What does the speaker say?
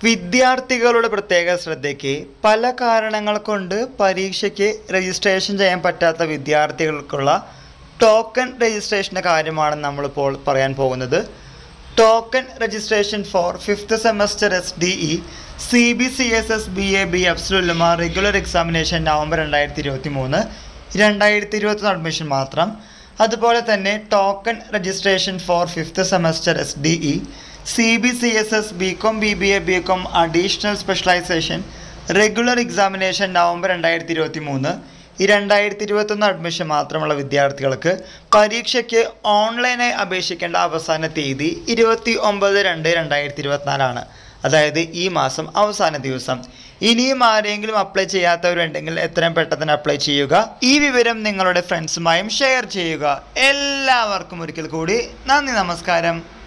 വിദ്യാർത്ഥികളുടെ പ്രത്യേക ശ്രദ്ധയ്ക്ക് പല കാരണങ്ങൾ കൊണ്ട് പരീക്ഷയ്ക്ക് രജിസ്ട്രേഷൻ ചെയ്യാൻ പറ്റാത്ത വിദ്യാർത്ഥികൾക്കുള്ള ടോക്കൺ രജിസ്ട്രേഷൻ്റെ കാര്യമാണ് നമ്മളിപ്പോൾ പറയാൻ പോകുന്നത് token registration for fifth semester S D E C B C S S B A B അഫ്സുലുമ റെഗുലർ എക്സാമിനേഷൻ നവംബർ രണ്ടായിരത്തി ഇരുപത്തി മൂന്ന് രണ്ടായിരത്തി ഇരുപത്തൊന്ന് അഡ്മിഷൻ മാത്രം അതുപോലെ തന്നെ token registration for fifth semester S D E C B C S S B Com B B A B Com additional specialization regular examination November രണ്ടായിരത്തി ഇരുപത്തി മൂന്ന് ഈ രണ്ടായിരത്തി ഇരുപത്തൊന്ന് അഡ്മിഷൻ മാത്രമുള്ള വിദ്യാർത്ഥികൾക്ക് പരീക്ഷയ്ക്ക് ഓൺലൈനായി അപേക്ഷിക്കേണ്ട അവസാന തീയതി ഇരുപത്തി ഒമ്പത് രണ്ട് രണ്ടായിരത്തി ഇരുപത്തിനാലാണ് അതായത് ഈ മാസം അവസാന ദിവസം ഇനിയും ആരെങ്കിലും അപ്ലൈ ചെയ്യാത്തവരുണ്ടെങ്കിൽ എത്രയും പെട്ടെന്ന് തന്നെ അപ്ലൈ ചെയ്യുക ഈ വിവരം നിങ്ങളുടെ ഫ്രണ്ട്സുമായും ഷെയർ ചെയ്യുക എല്ലാവർക്കും ഒരിക്കൽ കൂടി നന്ദി നമസ്കാരം